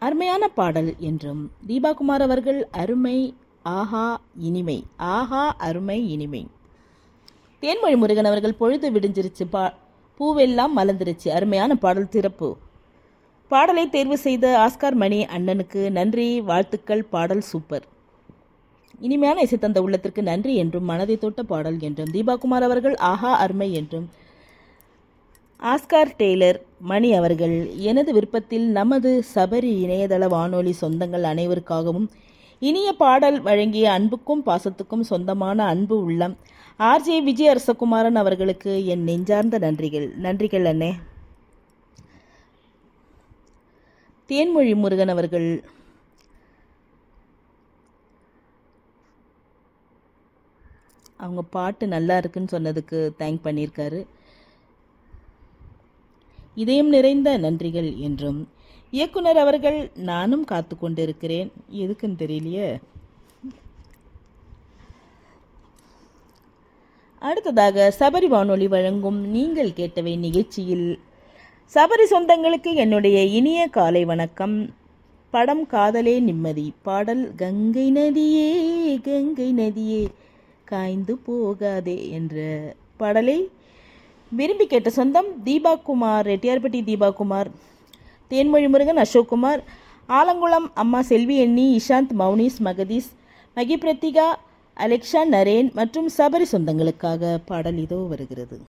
அருமையான பாடல் என்றும் தீபாகுமார் அவர்கள் அருமை ஆஹா இனிமை ஆஹா அருமை இனிமை தேன்மொழி முருகன் அவர்கள் பொழுது விடிஞ்சிருச்சு பா பூவெல்லாம் மலர்ந்துருச்சு அருமையான பாடல் திறப்பு பாடலை தேர்வு செய்த ஆஸ்கார் மணி அண்ணனுக்கு நன்றி வாழ்த்துக்கள் பாடல் சூப்பர் இனிமையான இசை தந்த உள்ளத்திற்கு நன்றி என்றும் மனதை தொட்ட பாடல் என்றும் தீபாகுமார் அவர்கள் ஆஹா அருமை என்றும் ஆஸ்கார் டெய்லர் மணி அவர்கள் எனது விருப்பத்தில் நமது சபரி இணையதள வானொலி சொந்தங்கள் அனைவருக்காகவும் இனிய பாடல் வழங்கிய அன்புக்கும் பாசத்துக்கும் சொந்தமான அன்பு உள்ளம் ஆர்ஜே விஜய் அரசகுமாரன் அவர்களுக்கு என் நெஞ்சார்ந்த நன்றிகள் நன்றிகள் அண்ணே தேன்மொழி முருகன் அவர்கள் அவங்க பாட்டு நல்லா இருக்குன்னு சொன்னதுக்கு தேங்க் பண்ணியிருக்காரு இதயம் நிறைந்த நன்றிகள் என்றும் இயக்குனர் அவர்கள் நானும் காத்து கொண்டிருக்கிறேன் எதுக்குன்னு தெரியலையே அடுத்ததாக சபரி வானொலி வழங்கும் நீங்கள் கேட்டவை நிகழ்ச்சியில் சபரி சொந்தங்களுக்கு என்னுடைய இனிய காலை வணக்கம் படம் காதலே நிம்மதி பாடல் கங்கை நதியே கங்கை நதியே காய்ந்து போகாதே என்ற பாடலை விரும்பி கேட்ட சொந்தம் தீபா குமார் ரெட்டியார்பட்டி தீபா குமார் தேன்மொழி முருகன் அசோக்குமார் ஆலங்குளம் அம்மா செல்வி எண்ணி இஷாந்த் மௌனிஸ் மகதீஸ் மகி பிரத்திகா அலெக்ஷா நரேன் மற்றும் சபரி சொந்தங்களுக்காக பாடல் இதோ வருகிறது